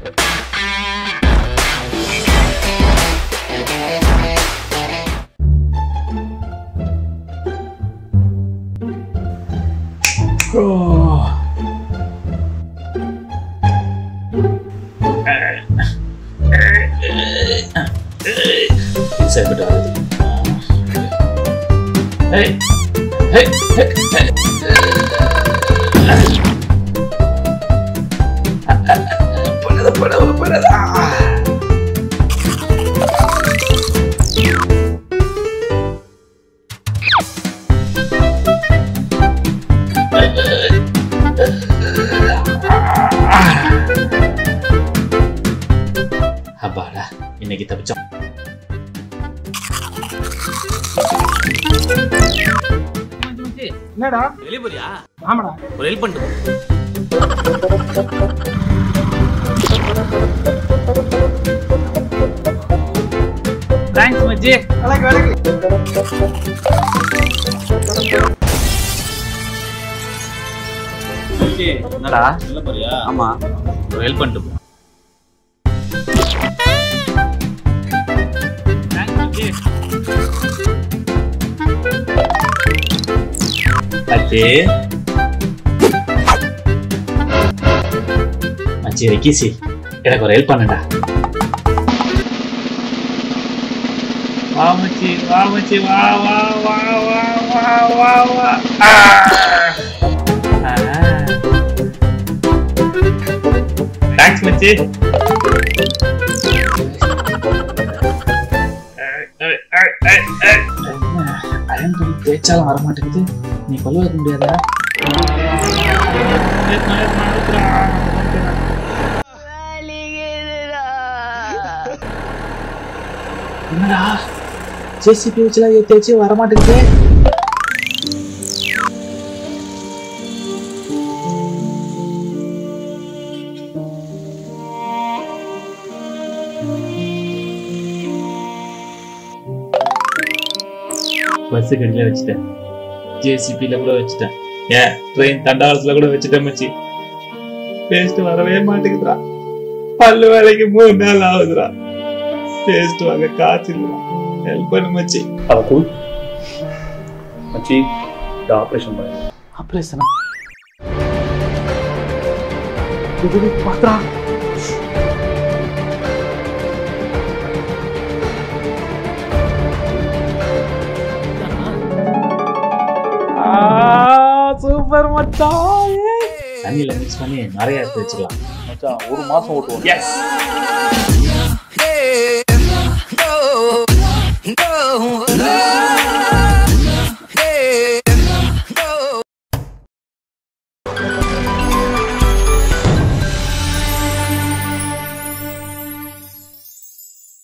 சரிப்பட்டு வருது Hey! Hey! Hey! Hey! பண்ணது பண்ணது பண்ணது அப்பாடா இன்னைக்கு தப்பிச்சோம் என்னடா வெளியே போறியா ஆமாடா ஒரு ஹெல்ப் பண்ணிட்டு போ. தேங்க்ஸ் மச்சி வேலைக்கு வேலைக்கு என்னடா வெளில போறியா ஆமா ஒரு ஹெல்ப் பண்ணிட்டு போ மச்சி மச்சி ரெக்கிசி எனக்கு ஒரு ஹெல்ப் பண்ணுடா வா மச்சி வா மச்சி வா வா வா வா வா வா வா ஆ! ஆ. தேங்க்ஸ் மச்சி அயன் பண்ணி தேய்ச்சாலும் வர மாட்டேங்குது நீ கொல்ல வைக்க முடியாதா என்னடா ஜேசிபி வச்சுலாம் தேய்ச்சி வர மாட்டேங்குது பஸ் கடியில வச்சுட்டேன் ஜேசிபில கூட வச்சுட்டேன் ஏன் ட்ரெயின் தண்டவாளத்துல கூட வச்சுட்டேன் மச்சி பேஸ்ட் வரவே மாட்டேங்குதுடா பல்லு வேலைக்கு மூணு நாள் ஆகுதுடா பேஸ்ட் வாங்க காசு இல்லடா ஹெல்ப் பண்ணு மச்சி அவ கூல் மச்சி இந்த ஆப்ரேஷன் பண்ணு ஆப்ரேஷனா இது பாத்ரா சூப்பர் மச்சான் தண்ணியில மிக்ஸ் பண்ணி நிறைய எடுத்து வச்சுக்கலாம் மச்சான் ஒரு மாசம் ஓட்டுவோம் எஸ் Hey,